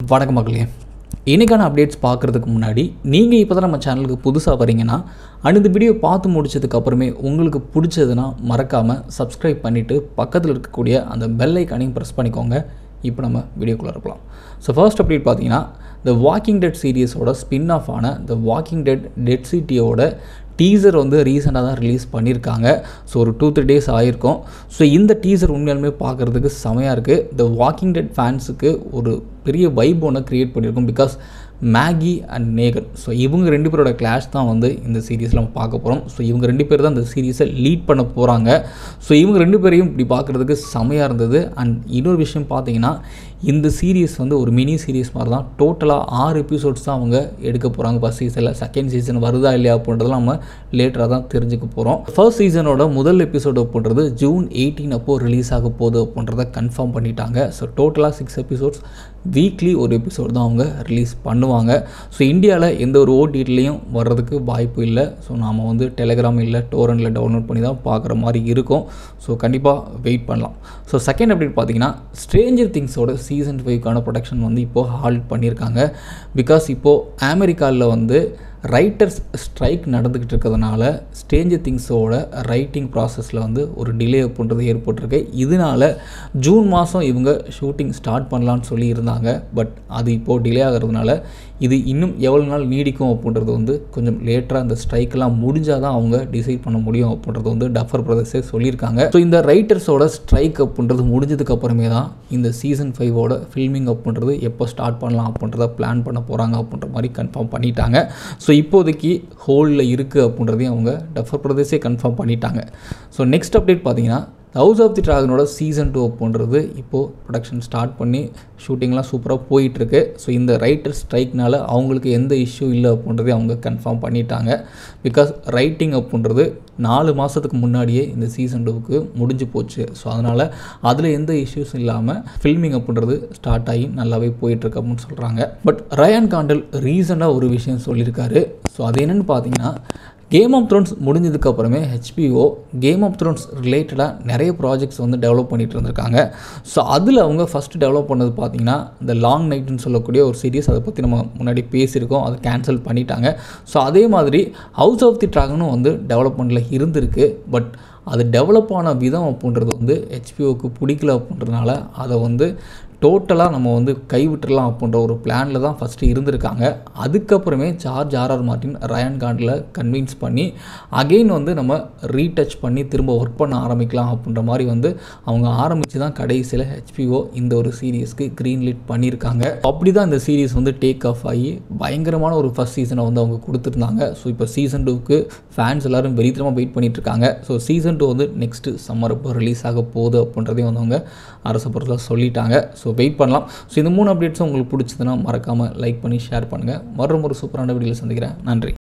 வணக்கம் மக்களே இன்றைக்கான அப்டேட்ஸ் பார்க்குறதுக்கு முன்னாடி நீங்கள் இப்போ தான் நம்ம சேனலுக்கு புதுசாக வரீங்கன்னா அந்த வீடியோ பார்த்து முடிச்சதுக்கு அப்புறமே உங்களுக்கு பிடிச்சதுன்னா மறக்காமல் சப்ஸ்கிரைப் பண்ணிவிட்டு பக்கத்தில் இருக்கக்கூடிய அந்த பெல் ஐக்கானையும் ப்ரெஸ் பண்ணிக்கோங்க இப்போ நம்ம வீடியோக்குள்ளே இருக்கலாம் ஸோ ஃபர்ஸ்ட் அப்டேட் பார்த்தீங்கன்னா த வாக்கிங் டெட் சீரியஸோட ஸ்பின் ஆஃப் ஆன த வாக்கிங் டெட் டெட் சிட்டியோட டீசர் வந்து ரீசெண்டாக தான் ரிலீஸ் பண்ணியிருக்காங்க ஸோ ஒரு டூ த்ரீ டேஸ் ஆகிருக்கும் ஸோ இந்த டீசர் உண்மையாலுமே பார்க்குறதுக்கு செமையாக இருக்குது த வாக்கிங் டெட் ஃபேன்ஸுக்கு ஒரு பெரிய வைப் ஒன்று க்ரியேட் பண்ணியிருக்கும் because Maggie and Negan so இவங்க ரெண்டு பேரோட கிளாஷ் தான் வந்து இந்த சீரீஸில் நம்ம பார்க்க போகிறோம் ஸோ இவங்க ரெண்டு பேர் தான் இந்த சீரீஸை லீட் பண்ண போகிறாங்க ஸோ இவங்க ரெண்டு பேரையும் இப்படி பார்க்குறதுக்கு செமையாக இருந்தது அண்ட் இன்னொரு விஷயம் பார்த்தீங்கன்னா இந்த சீரீஸ் வந்து ஒரு மினி சீரீஸ் மாதிரி தான் டோட்டலாக ஆறு எபிசோட்ஸ் தான் அவங்க எடுக்க போகிறாங்க ஃபஸ்ட் சீசனில் செகண்ட் சீசன் வருதா இல்லையா அப்படின்றதெல்லாம் நம்ம லேட்டராக தான் தெரிஞ்சுக்க போகிறோம் ஃபர்ஸ்ட் சீசனோட முதல் எபிசோடு அப்படின்றது ஜூன் எயிட்டீன் அப்போது ரிலீஸ் ஆக போகுது அப்படின்றத கன்ஃபார்ம் பண்ணிட்டாங்க ஸோ டோட்டலாக சிக்ஸ் எபிசோட்ஸ் வீக்லி ஒரு எபிசோட் தான் அவங்க ரிலீஸ் பண்ணுவாங்க ஸோ இந்தியாவில் எந்த ஒரு ஓடிடிலையும் வர்றதுக்கு வாய்ப்பு இல்லை ஸோ நாம் வந்து டெலிகிராம் இல்லை டோரனில் டவுன்லோட் பண்ணி தான் பார்க்குற மாதிரி இருக்கும் ஸோ கண்டிப்பாக வெயிட் பண்ணலாம் ஸோ செகண்ட் அப்டேட் பார்த்தீங்கன்னா ஸ்ட்ரேஞ்சர் திங்ஸோட சீசன் ஃபைவ்க்கான ப்ரொடக்ஷன் வந்து இப்போது ஹால்ட் பண்ணியிருக்காங்க பிகாஸ் இப்போது அமெரிக்காவில் வந்து ரைட்டர்ஸ் ஸ்ட்ரைக் நடந்துக்கிட்டு இருக்கிறதுனால ஸ்டேஞ்சர் திங்ஸோட ரைட்டிங் ப்ராசஸில் வந்து ஒரு டிலே அப்படின்றது ஏற்பட்டிருக்கு இதனால் ஜூன் மாதம் இவங்க ஷூட்டிங் ஸ்டார்ட் பண்ணலான்னு சொல்லி இருந்தாங்க பட் அது இப்போது டிலே ஆகிறதுனால இது இன்னும் எவ்வளோ நாள் நீடிக்கும் அப்படின்றது வந்து கொஞ்சம் லேட்டராக அந்த ஸ்ட்ரைக்கெல்லாம் முடிஞ்சால் தான் அவங்க டிசைட் பண்ண முடியும் அப்படின்றது வந்து டஃபர் பிரதர்ஸே சொல்லியிருக்காங்க ஸோ இந்த ரைட்டர்ஸோட ஸ்ட்ரைக் அப்படின்றது முடிஞ்சதுக்கு அப்புறமே தான் இந்த சீசன் ஃபைவோட ஃபில்மிங் அப்படின்றது எப்போ ஸ்டார்ட் பண்ணலாம் அப்படின்றத பிளான் பண்ண போகிறாங்க அப்படின்ற மாதிரி கன்ஃபார்ம் பண்ணிட்டாங்க ஸோ இப்போதைக்கு ஹோலில் இருக்குது அப்படின்றதையும் அவங்க டஃபர் பிரதேசே கன்ஃபார்ம் பண்ணிட்டாங்க ஸோ நெக்ஸ்ட் அப்டேட் பார்த்தீங்கன்னா ஹவுஸ் ஆஃப் தி ட்ராகனோட சீசன் டூ அப்படின்றது இப்போது ப்ரொடக்ஷன் ஸ்டார்ட் பண்ணி ஷூட்டிங்லாம் சூப்பராக போயிட்டுருக்கு ஸோ இந்த ரைட்டர் ஸ்ட்ரைக்னால அவங்களுக்கு எந்த இஷ்யூ இல்லை அப்படின்றதே அவங்க கன்ஃபார்ம் பண்ணிட்டாங்க பிகாஸ் ரைட்டிங் அப்படின்றது நாலு மாதத்துக்கு முன்னாடியே இந்த சீசன் டூவுக்கு முடிஞ்சு போச்சு ஸோ அதனால் அதில் எந்த இஷ்யூஸும் இல்லாமல் ஃபில்மிங் அப்படின்றது ஸ்டார்ட் ஆகி நல்லாவே போயிட்டுருக்கு அப்படின்னு சொல்கிறாங்க பட் ரயான் காண்டல் ரீசெண்டாக ஒரு விஷயம் சொல்லியிருக்காரு ஸோ அது என்னென்னு பார்த்தீங்கன்னா கேம் ஆஃப் த்ரோன்ஸ் முடிஞ்சதுக்கு அப்புறமே ஹெச்பிஓ கேம் ஆஃப் த்ரோன்ஸ் ரிலேட்டடாக நிறைய ப்ராஜெக்ட்ஸ் வந்து டெவலப் பண்ணிட்டு இருந்திருக்காங்க ஸோ அதில் அவங்க ஃபஸ்ட்டு டெவலப் பண்ணது பார்த்தீங்கன்னா இந்த லாங் நைட்னு சொல்லக்கூடிய ஒரு சீரிஸ் அதை பற்றி நம்ம முன்னாடி பேசியிருக்கோம் அதை கேன்சல் பண்ணிட்டாங்க ஸோ அதே மாதிரி ஹவுஸ் ஆஃப் தி ட்ராகனும் வந்து டெவலப்மெண்ட்டில் இருந்திருக்கு பட் அது டெவலப் ஆன விதம் அப்படின்றது வந்து ஹெச்பிஓக்கு பிடிக்கல அப்படின்றதுனால அதை வந்து டோட்டலாக நம்ம வந்து கைவிட்டுறலாம் அப்படின்ற ஒரு பிளானில் தான் ஃபஸ்ட்டு இருந்திருக்காங்க அதுக்கப்புறமே George R R Martin Ryan Condal convince பண்ணி அகெயின் வந்து நம்ம ரீடச் பண்ணி திரும்ப ஒர்க் பண்ண ஆரம்பிக்கலாம் அப்படின்ற மாதிரி வந்து அவங்க ஆரம்பித்து தான் கடைசியில் ஹெச்பிஓ இந்த ஒரு சீரீஸ்க்கு க்ரீன் லிட் பண்ணியிருக்காங்க அப்படி தான் இந்த சீரீஸ் வந்து டேக் ஆஃப் ஆகி பயங்கரமான ஒரு ஃபஸ்ட் சீசனை வந்து அவங்க கொடுத்துருந்தாங்க ஸோ இப்போ சீசன் டூக்கு ஃபேன்ஸ் எல்லோரும் வெறித்தனமாக வெயிட் பண்ணிட்டு இருக்காங்க ஸோ சீசன் டூ வந்து நெக்ஸ்ட்டு சம்மர் அப்போ ரிலீஸ் ஆக போகுது அப்படின்றதையும் வந்து அவங்க அரசு பொருளாக சொல்லிட்டாங்க ஸோ வெயிட் பண்ணலாம் ஸோ இந்த மூணு அப்டேட்ஸும் உங்களுக்கு பிடிச்சதுன்னா மறக்காமல் லைக் பண்ணி ஷேர் பண்ணுங்கள் மறுபடியும் ஒரு சூப்பரான வீடியோவில் சந்திக்கிறேன் நன்றி